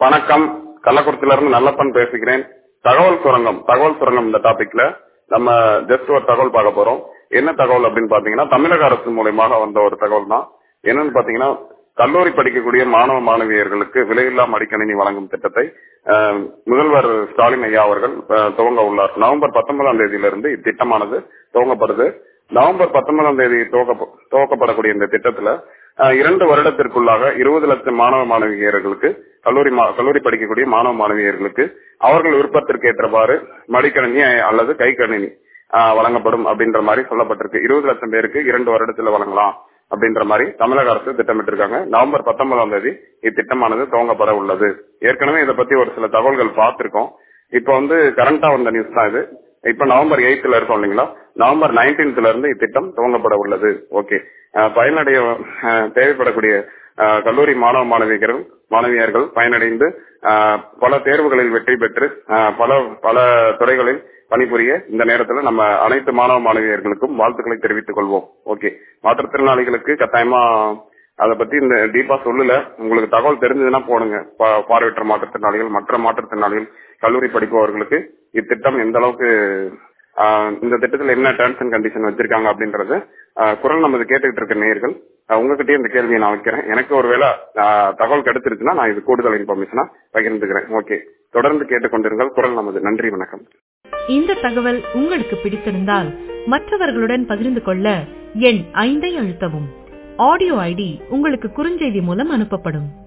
வணக்கம் கள்ளக்குறிச்சியில இருந்து நல்லப்பன் பேசுகிறேன் தகவல் சுரங்கம் தகவல் சுரங்கம் இந்த டாபிக்ல நம்ம ஜஸ்ட் ஒரு தகவல் பார்க்க போறோம் என்ன தகவல் அப்படின்னு பாத்தீங்கன்னா தமிழக அரசு மூலியமாக வந்த ஒரு தகவல் தான் என்னன்னு பாத்தீங்கன்னா கல்லூரி படிக்கக்கூடிய மாணவ மாணவியர்களுக்கு விலையில்லா மடிக்கணினி வழங்கும் திட்டத்தை அஹ், முதல்வர் ஸ்டாலின் ஐயா அவர்கள் அஹ், துவங்க உள்ளார் நவம்பர் பத்தொன்பதாம் தேதியிலிருந்து இத்திட்டமானது துவங்கப்படுது நவம்பர் பத்தொன்பதாம் தேதி துவக்க- துவக்கப்படக்கூடிய இந்த திட்டத்துல அஹ், இரண்டு வருடத்திற்குள்ளாக இருபது லட்சம் மாணவ மாணவியர்களுக்கு கல்லூரி மா- கல்லூரி படிக்கக்கூடிய மாணவ மாணவியர்களுக்கு அவர்கள் விருப்பத்திற்கு ஏற்றவாறு மடிக்கணினி அல்லது கைக்கணினி அஹ், வழங்கப்படும் அப்படின்ற மாதிரி சொல்லப்பட்டிருக்கு இருபது லட்சம் பேருக்கு இரண்டு வருடத்துல வழங்கலாம் அப்படின்ற மாதிரி தமிழக அரசு திட்டமிட்டிருக்காங்க நவம்பர் பத்தொன்பதாம் தேதி இத்திட்டமானது துவங்கப்பட உள்ளது ஏற்கனவே இதை பத்தி ஒரு சில தகவல்கள் பார்த்திருக்கோம் இப்ப வந்து கரண்டா வந்த நியூஸ் தான் இது இப்ப நவம்பர் எயித்துல இருக்கோம் இல்லைங்களா நவம்பர் நைன்டீன்த்ல இருந்து இத்திட்டம் துவங்கப்பட உள்ளது ஓகே பயனடைய அஹ், தேவைப்படக்கூடிய அஹ், கல்லூரி மாணவ மாணவியர்கள் மாணவியர்கள் பயனடைந்து அஹ், பல தேர்வுகளில் வெற்றி பெற்று அஹ், பல பல துறைகளில் பணிபுரிய இந்த நேரத்தில் நம்ம அனைத்து மாணவ மாணவியர்களுக்கும் வாழ்த்துக்களை தெரிவித்துக் கொள்வோம் ஓகே மாற்றுத்திறனாளிகளுக்கு கட்டாயமா அதை பத்தி இந்த டீப்பா சொல்லல உங்களுக்கு தகவல் தெரிஞ்சதுன்னா போடுங்க பா- பார்வையற்ற மாற்றுத்திறனாளிகள் மற்ற மாற்றுத்திறனாளிகள் கல்லூரி படிப்பவர்களுக்கு இத்திட்டம் எந்த அளவுக்கு ஆஹ், இந்த திட்டத்தில் என்ன டேர்ம்ஸ் அண்ட் கண்டிஷன் வச்சிருக்காங்க அப்படின்றது ஆஹ், குரல் நமது கேட்டுக்கிட்டு இருக்க நேயர்கள் ஆஹ், உங்ககிட்டயே இந்த கேள்வியை நான் வைக்கிறேன் எனக்கு ஒருவேளை ஆஹ், தகவல் கிடைச்சிருச்சுன்னா நான் இது கூடுதல் இன்ஃபர்மேஷனா பகிர்ந்துக்கிறேன் ஓகே தொடர்ந்து கேட்டுக்கொண்டிருங்கள் குரல் நமது நன்றி வணக்கம் இந்த தகவல் உங்களுக்கு பிடித்திருந்தால் மற்றவர்களுடன் பகிர்ந்து கொள்ள எண் ஐந்தை அழுத்தவும் ஆடியோ ஐடி உங்களுக்கு குறுஞ்செய்தி மூலம் அனுப்பப்படும்